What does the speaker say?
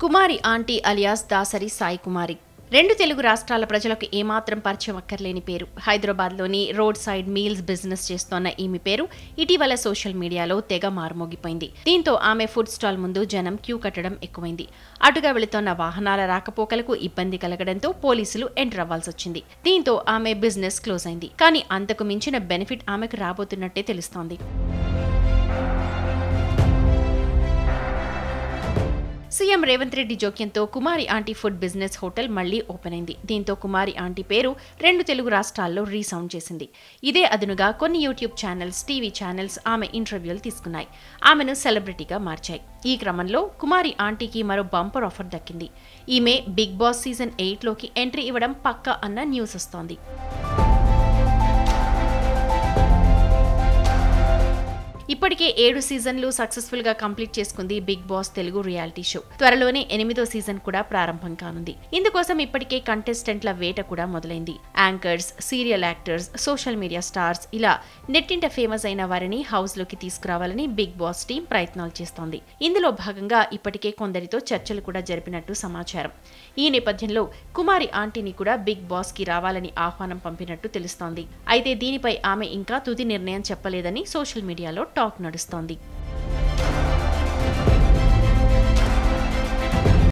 కుమారి aunty alias Dasari Sai Kumari రెండు తెలుగు రాష్ట్రాల ప్రజలకు ఏమాత్రం పరిచయం అక్కర్లేని పేరు హైదరాబాద్లోని రోడ్ సైడ్ మీల్స్ బిజినెస్ చేస్తోన్న ఈమె పేరు ఇటీవల సోషల్ మీడియాలో తెగ మారుమోగిపోయింది దీంతో ఆమె ఫుడ్ స్టాల్ ముందు జనం క్యూ కట్టడం ఎక్కువైంది అటుగా వెళుతోన్న వాహనాల రాకపోకలకు ఇబ్బంది కలగడంతో పోలీసులు ఎంటర్ అవ్వాల్సి వచ్చింది దీంతో ఆమె బిజినెస్ క్లోజ్ అయింది కానీ అంతకు మించిన బెనిఫిట్ ఆమెకు రాబోతున్నట్టే తెలుస్తోంది సీఎం రేవంత్ రెడ్డి జోక్యంతో Kumari aunty food business hotel మళ్లీ ఓపెన్ అయింది దీంతో కుమారి ఆంటీ పేరు రెండు తెలుగు రాష్ట్రాల్లో రీసౌండ్ చేసింది ఇదే అదునుగా కొన్ని యూట్యూబ్ ఛానల్స్ టీవీ ఛానల్స్ ఆమె ఇంటర్వ్యూలు తీసుకున్నాయి ఆమెను సెలబ్రిటీగా మార్చాయి ఈ క్రమంలో కుమారి ఆంటీకి మరో బంపర్ ఆఫర్ దక్కింది ఈమె బిగ్ బాస్ సీజన్ ఎయిట్లోకి ఎంట్రీ ఇవ్వడం పక్కా అన్న న్యూస్ వస్తోంది ఇప్పటికే ఏడు సీజన్లు సక్సెస్ఫుల్ గా కంప్లీట్ చేసుకుంది Bigg Boss Telugu reality show త్వరలోనే ఎనిమిదో సీజన్ కూడా ప్రారంభం కానుంది ఇందుకోసం ఇప్పటికే కంటెస్టెంట్ల వేట కూడా మొదలైంది anchors serial actors social media stars ఇలా నెట్టింట ఫేమస్ అయిన వారిని హౌస్ లోకి తీసుకురావాలని బిగ్ బాస్ టీం ప్రయత్నాలు చేస్తోంది ఇందులో భాగంగా ఇప్పటికే కొందరితో చర్చలు కూడా జరిపినట్టు సమాచారం ఈ నేపథ్యంలో కుమారి ఆంటీని కూడా బిగ్ బాస్ కి రావాలని ఆహ్వానం పంపినట్టు తెలుస్తోంది అయితే దీనిపై ఆమె ఇంకా తుది నిర్ణయం చెప్పలేదని సోషల్ మీడియాలో టాక్ నడుస్తోంది